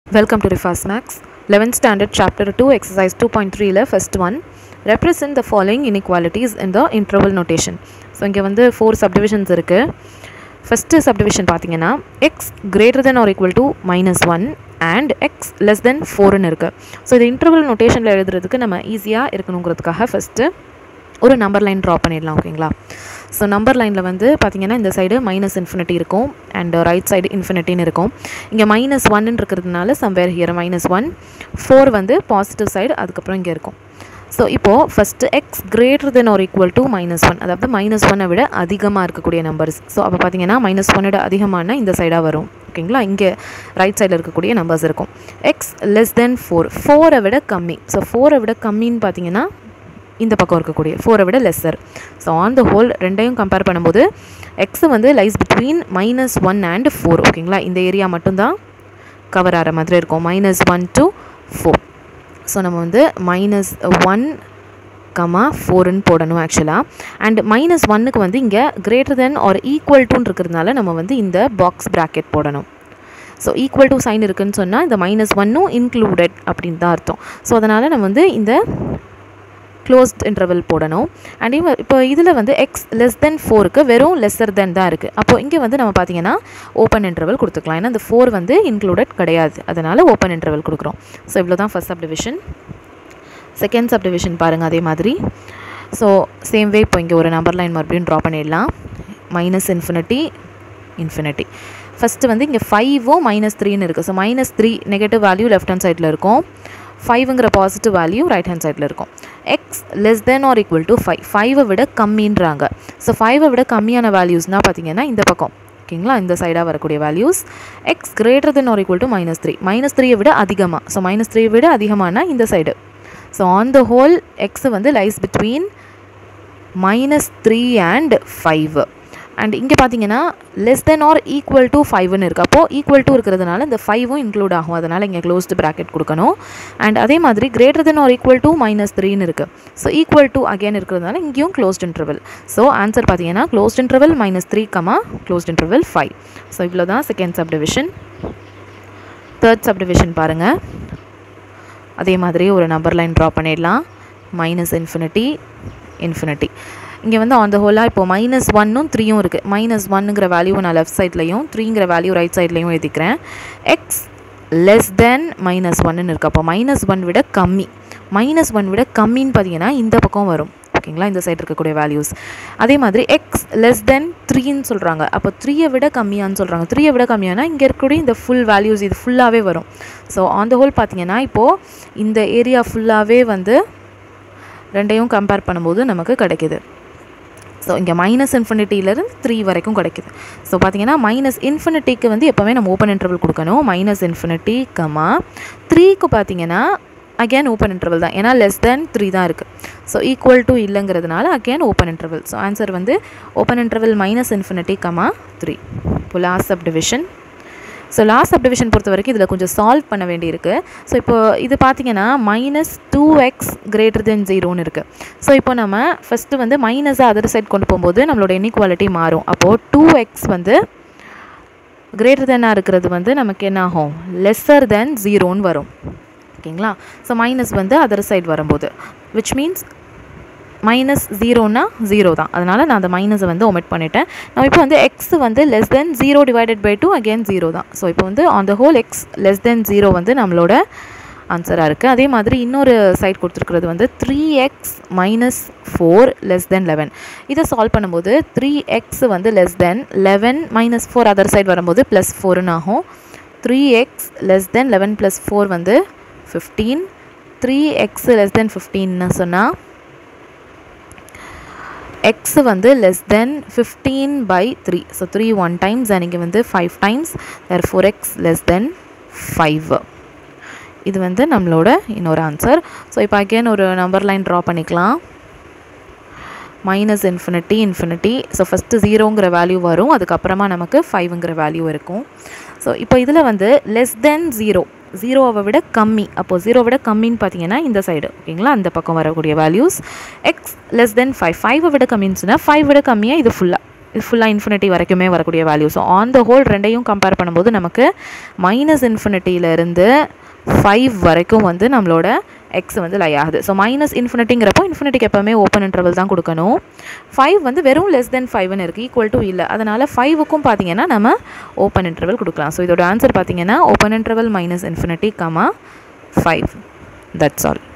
Welcome to Rifas Max. 11th Standard Chapter 2 Exercise 2.3 ல first one represent the following inequalities in the interval notation. So இங்கே வந்து four subdivisions இருக்குது first subdivision பார்த்தீங்கன்னா x greater than or equal to minus one and x less than ஃபோர்னு இருக்குது so இது interval நோட்டேஷனில் எழுதுறதுக்கு நம்ம ஈஸியாக இருக்கணுங்கிறதுக்காக ஃபஸ்ட்டு ஒரு நம்பர் லைன் ட்ரா பண்ணிடலாம் ஓகேங்களா ஸோ நம்பர் லைனில் வந்து பார்த்தீங்கன்னா இந்த சைடு மைனஸ் இன்ஃபினிட்டி இருக்கும் அண்ட் ரைட் சைடு இன்ஃபினிட்டின்னு இருக்கும் இங்கே மைனஸ் ஒன்னு இருக்கிறதுனால somewhere here minus one four வந்து பாசிட்டிவ் சைடு அதுக்கப்புறம் இங்கே இருக்கும் ஸோ இப்போது first x greater than or equal to minus one அதாவது மைனஸ் ஒன்னை விட அதிகமாக இருக்கக்கூடிய நம்பர்ஸ் ஸோ அப்போ பார்த்தீங்கன்னா மைனஸ் ஒன்னோட அதிகமான இந்த சைடாக வரும் ஓகேங்களா இங்கே ரைட் சைடில் இருக்கக்கூடிய நம்பர்ஸ் இருக்கும் எக்ஸ் லெஸ் தென் ஃபோர் ஃபோரை விட கம்மி ஸோ ஃபோரை விட கம்மின்னு பார்த்தீங்கன்னா இந்த பக்கம் இருக்கக்கூடிய ஃபோரை விட lesser so on the whole ரெண்டையும் கம்பேர் பண்ணும்போது எக்ஸ் வந்து lies between minus one and four ஓகேங்களா இந்த ஏரியா மட்டும்தான் கவர் ஆகிற மாதிரி இருக்கும் minus one to four so நம்ம வந்து மைனஸ் ஒன் கமா ஃபோருன்னு போடணும் ஆக்சுவலாக அண்ட் மைனஸ் ஒன்னுக்கு வந்து இங்கே கிரேட்டர் தென் ஆர் ஈக்குவல் டுன்னு இருக்கிறதுனால நம்ம வந்து இந்த பாக்ஸ் ப்ராக்கெட் போடணும் ஸோ ஈக்குவல் டு சைன் இருக்குன்னு சொன்னால் இந்த மைனஸ் ஒன்னும் இன்க்ளூடட் அப்படின்னு தான் அர்த்தம் ஸோ அதனால் நம்ம வந்து இந்த க்ளோஸ்ட் இன்டர்வல் போடணும் அண்ட் இவ இப்போ இதில் வந்து எக்ஸ் லெஸ் தென் ஃபோருக்கு வெறும் லெஸ்ஸர் தென் தான் இருக்குது அப்போ இங்கே வந்து நம்ம பார்த்தீங்கன்னா ஓப்பன் இன்டர்வல் கொடுத்துக்கலாம் ஏன்னா இந்த ஃபோர் வந்து இன்க்ளூடட் கிடையாது அதனால் ஓப்பன் இன்டர்வல் கொடுக்குறோம் ஸோ இவ்வளோ தான் ஃபஸ்ட் சப்டிவிஷன் செகண்ட் சப்டிவிஷன் பாருங்கள் அதே மாதிரி ஸோ சேம் வே இப்போ இங்கே ஒரு நம்பர் லைன் மறுபடியும் ட்ரா பண்ணிடலாம் மைனஸ் இன்ஃபினிட்டி இன்ஃபினிட்டி ஃபஸ்ட்டு வந்து இங்கே ஃபைவும் மைனஸ் த்ரீன்னு இருக்குது so minus three negative value left hand சைடில் இருக்கும் ஃபைவ்ங்கிற பாசிட்டிவ் வேல்யூ ரைட் ஹேண்ட் சைடில் இருக்கும் x less than or equal to five ஃபைவை விட கம்மின்றாங்க ஸோ ஃபைவை விட கம்மியான வேல்யூஸ்னால் பார்த்தீங்கன்னா இந்த பக்கம் ஓகேங்களா இந்த சைடாக வரக்கூடிய values x greater than or equal to minus three minus த்ரீயை விட அதிகமாக ஸோ மைனஸ் த்ரீயை விட அதிகமான இந்த side so on the whole x வந்து lies between minus three and five and இங்கே பார்த்தீங்கன்னா less than or equal to ஃபைவ்னு இருக்குது அப்போது ஈக்குவல் டு இருக்கிறதுனால இந்த ஃபைவும் இன்க்ளூட் ஆகும் அதனால் இங்கே க்ளோஸ்டு ப்ராக்கெட் கொடுக்கணும் அண்ட் அதே மாதிரி greater than or equal to minus த்ரீன்னு இருக்குது ஸோ ஈக்குவல் டு அகேன் இருக்கிறதுனால இங்கேயும் க்ளோஸ்ட் இன்டர்வல் ஸோ ஆன்சர் பார்த்தீங்கன்னா closed interval minus three comma closed interval five so இவ்வளோ தான் செகண்ட் சப்டிவிஷன் தேர்ட் சப்டிவிஷன் பாருங்கள் அதே மாதிரி ஒரு நம்பர் லைன் ட்ரா பண்ணிடலாம் மைனஸ் இன்ஃபினிட்டி இன்ஃபினிட்டி இங்கே வந்து ஆன் த ஹோலாக இப்போ மைனஸ் ஒன்னும் த்ரீயும் இருக்குது மைனஸ் ஒன்னுங்கிற வேல்யூவை நான் லெஃப்ட் சைட்லையும் த்ரீங்கிற வேல்யூ ரைட் சைட்லையும் எழுதிக்கிறேன் எக்ஸ் லெஸ் தென் மைனஸ் ஒன்னு இருக்குது அப்போ மைனஸ் ஒன் விட கம்மி மைனஸ் ஒன் விட கம்மின்னு பார்த்தீங்கன்னா இந்த பக்கம் வரும் ஓகேங்களா இந்த சைடு இருக்கக்கூடிய வேல்யூஸ் அதே மாதிரி எக்ஸ் லெஸ் தென் த்ரீன்னு சொல்கிறாங்க அப்போ த்ரீயை விட கம்மியான்னு சொல்கிறாங்க த்ரீயை விட கம்மியானா இங்கே இருக்கக்கூடிய இந்த ஃபுல் வேல்யூஸ் இது ஃபுல்லாகவே வரும் ஸோ ஆன் த ஹோல் பார்த்தீங்கன்னா இப்போது இந்த ஏரியா ஃபுல்லாகவே வந்து ரெண்டையும் கம்பேர் பண்ணும்போது நமக்கு கிடைக்கிது ஸோ இங்கே மைனஸ் இன்ஃபினிட்டியிலேருந்து த்ரீ வரைக்கும் கிடைக்குது ஸோ பார்த்தீங்கன்னா மைனஸ் இன்ஃபினிட்டிக்கு வந்து எப்போவுமே நம்ம ஓப்பன் இன்டர்வல் கொடுக்கணும் மைனஸ் இன்ஃபினிட்டி கமா த்ரீக்கு பார்த்தீங்கன்னா அகேன் ஓப்பன் இன்டர்வல் தான் ஏன்னா லெஸ் தென் த்ரீ தான் இருக்குது ஸோ ஈக்குவல் டு இல்லைங்கிறதுனால again open interval so answer வந்து open interval minus infinity comma three இப்போ last subdivision so last subdivision பொறுத்த வரைக்கும் இதில் கொஞ்சம் சால்வ் பண்ண வேண்டியிருக்கு ஸோ இப்போ இது பார்த்தீங்கன்னா minus two x greater than ஜீரோன்னு இருக்குது ஸோ இப்போ நம்ம ஃபஸ்ட்டு வந்து மைனஸை அதர் சைட் கொண்டு போகும்போது நம்மளோட இன்இக்வாலிட்டி மாறும் அப்போது டூ எக்ஸ் வந்து கிரேட்டர் தென்னாக இருக்கிறது வந்து நமக்கு என்ன ஆகும் லெஸ்ஸர் தென் ஜீரோன்னு வரும் ஓகேங்களா ஸோ மைனஸ் வந்து அதர் சைட் வரும்போது விச் மீன்ஸ் மைனஸ் ஜீரோனா ஜீரோ தான் அதனால் நான் அந்த மைனஸை வந்து ஒமிட் பண்ணிட்டேன் நம்ம இப்போ வந்து எக்ஸ் வந்து less than zero divided by two again zero தான் ஸோ இப்போ வந்து on the whole x less than zero வந்து நம்மளோட ஆன்சராக இருக்குது அதே மாதிரி இன்னொரு சைட் கொடுத்துருக்கிறது வந்து three x minus four less than eleven இதை சால்வ் பண்ணும்போது த்ரீ எக்ஸ் வந்து less than eleven minus four other side வரும்போது ப்ளஸ் ஃபோர்னு ஆகும் three x less than eleven plus four வந்து fifteen three x less than ஃபிஃப்டீன்னு சொன்னால் எக்ஸ் வந்து less than fifteen by three so three one times அன்றைக்கி வந்து five times there four x less than five இது வந்து நம்மளோட இன்னொரு ஆன்சர் ஸோ இப்போ அகேன் ஒரு நம்பர் லைன் ட்ரா பண்ணிக்கலாம் minus infinity infinity so first ஜீரோங்கிற வேல்யூ வரும் அதுக்கப்புறமா நமக்கு ஃபைவ்ங்கிற வேல்யூ இருக்கும் ஸோ இப்போ இதில் வந்து லெஸ் தென் ஜீரோ ஜீரோவை விட கம்மி அப்போது ஜீரோ விட கம்மின்னு பார்த்தீங்கன்னா இந்த சைடு ஓகேங்களா அந்த பக்கம் வரக்கூடிய values x less than five ஃபைவை விட கம்மின்னு சொன்னால் ஃபைவ் விட கம்மியாக இது ஃபுல்லாக ஃபுல்லாக இன்ஃபினிட்டி வரைக்குமே வரக்கூடிய value so on the whole ரெண்டையும் கம்பேர் பண்ணும்போது நமக்கு மைனஸ் இன்ஃபினிட்டியிலேருந்து ஃபைவ் வரைக்கும் வந்து நம்மளோட எக்ஸ் வந்து லை ஆகுது ஸோ மைனஸ் இன்ஃபினிட்டிங்கிறப்போ இன்ஃபினிட்டிக்கு எப்போவுமே ஓப்பன் இன்டர்வல் தான் கொடுக்கணும் ஃபைவ் வந்து வெறும் லெஸ் தென் ஃபைவ்னு இருக்குது ஈக்குவல் டு இல்லை அதனால் ஃபைவுக்கும் பார்த்தீங்கன்னா நம்ம ஓப்பன் இன்டர்வல் கொடுக்கலாம் ஸோ இதோட ஆன்சர் பார்த்தீங்கன்னா open interval minus infinity comma five that's all